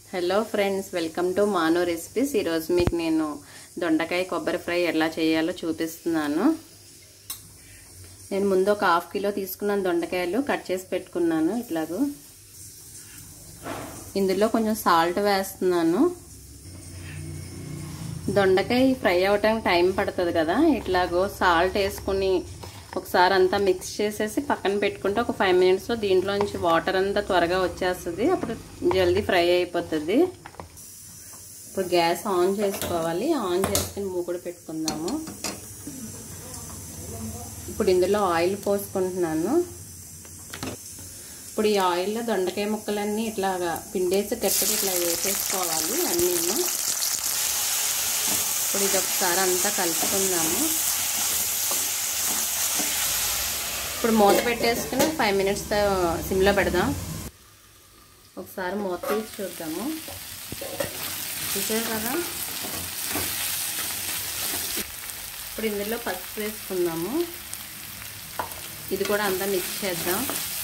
hello friends welcome to Mano recipes ఈరోజు మీకు నేను దొండకాయ కొబ్బరి ఫ్రై ఎలా చేయాలో చూపిస్తున్నాను నేను ముందు ఒక హాఫ్ కిలో తీసుకున్నాను దొండకాయలు కట్ చేసి పెట్టుకున్నాను ఇట్లాగూ ఇందులో కొంచెం సాల్ట్ వేస్తున్నాను దొండకాయ ఫ్రై అవ్వటానికి టైం పడుతుంది కదా ఇట్లాగో సాల్ట్ వేసుకుని ఒకసారి అంతా మిక్స్ చేసేసి పక్కన పెట్టుకుంటే ఒక ఫైవ్ మినిట్స్లో దీంట్లోంచి వాటర్ అంతా త్వరగా వచ్చేస్తుంది అప్పుడు జల్దీ ఫ్రై అయిపోతుంది ఇప్పుడు గ్యాస్ ఆన్ చేసుకోవాలి ఆన్ చేసుకుని మూకుడు పెట్టుకుందాము ఇప్పుడు ఇందులో ఆయిల్ పోసుకుంటున్నాను ఇప్పుడు ఈ ఆయిల్లో దొండకాయ ముక్కలన్నీ ఇట్లాగా పిండేసి గట్టిగా ఇట్లా వేసేసుకోవాలి అన్నీ ఇప్పుడు ఇది ఒకసారి అంతా కలుపుకుందాము ఇప్పుడు మూత పెట్టేసుకుని ఫైవ్ మినిట్స్ సిమ్లో పెడదాం ఒకసారి మూత తీసి చూద్దాము చూసారు కదా ఇప్పుడు ఇందులో పసుపు వేసుకుందాము ఇది కూడా అంతా మిక్స్ చేద్దాం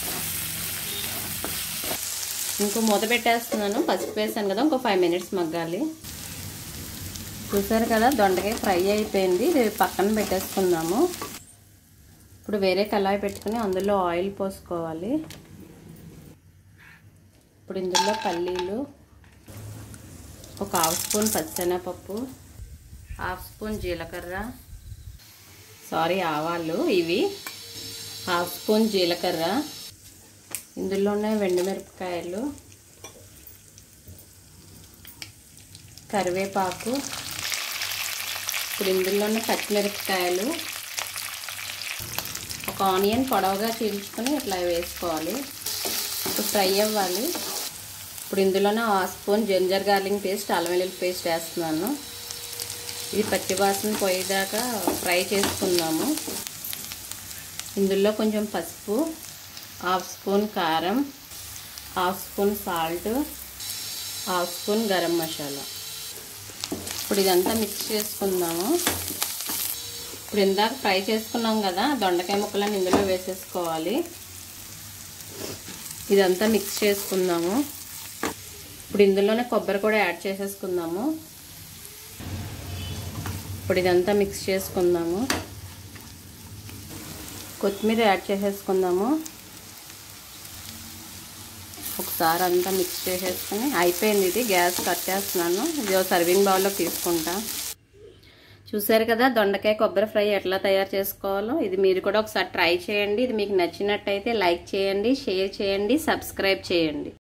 ఇంకో మూత పెట్టేస్తున్నాను పసుపు వేసాను కదా ఇంకో ఫైవ్ మినిట్స్ మగ్గాలి చూసారు కదా దొండకాయ ఫ్రై అయిపోయింది ఇది పక్కన పెట్టేసుకుందాము ఇప్పుడు వేరే కళాయి పెట్టుకుని అందులో ఆయిల్ పోసుకోవాలి ఇప్పుడు ఇందులో పల్లీలు ఒక హాఫ్ స్పూన్ పచ్చెనపప్పు హాఫ్ స్పూన్ జీలకర్ర సారీ ఆవాలు ఇవి హాఫ్ స్పూన్ జీలకర్ర ఇందులోనే మిరపకాయలు కరివేపాకు ఇప్పుడు ఇందులోనే పచ్చిమిరపకాయలు ఒక ఆనియన్ పొడవుగా చీల్చుకొని ఇట్లా వేసుకోవాలి ఇప్పుడు ఫ్రై అవ్వాలి ఇప్పుడు ఇందులోనే ఆ స్పూన్ జింజర్ గార్లింగ్ పేస్ట్ అల్లం వెల్లుల్లి పేస్ట్ వేస్తున్నాను ఇది పచ్చివాసన పోయేదాకా ఫ్రై చేసుకుందాము ఇందులో కొంచెం పసుపు హాఫ్ స్పూన్ కారం half spoon salt half spoon garam masala ఇప్పుడు ఇదంతా మిక్స్ చేసుకుందాము ఇప్పుడు ఇందాక ఫ్రై చేసుకున్నాం కదా దొండకాయ ముక్కలను ఇందులో వేసేసుకోవాలి ఇదంతా మిక్స్ చేసుకుందాము ఇప్పుడు ఇందులోనే కొబ్బరి కూడా యాడ్ చేసేసుకుందాము ఇప్పుడు ఇదంతా మిక్స్ చేసుకుందాము కొత్తిమీర యాడ్ చేసేసుకుందాము ఒకసారి అంతా మిక్స్ చేసేసుకుని అయిపోయింది ఇది గ్యాస్ కట్ చేస్తున్నాను ఇది సర్వింగ్ బౌల్లో తీసుకుంటా చూసారు కదా దొండకాయ కొబ్బరి ఫ్రై ఎట్లా తయారు చేసుకోవాలో ఇది మీరు కూడా ఒకసారి ట్రై చేయండి ఇది మీకు నచ్చినట్టయితే లైక్ చేయండి షేర్ చేయండి సబ్స్క్రైబ్ చేయండి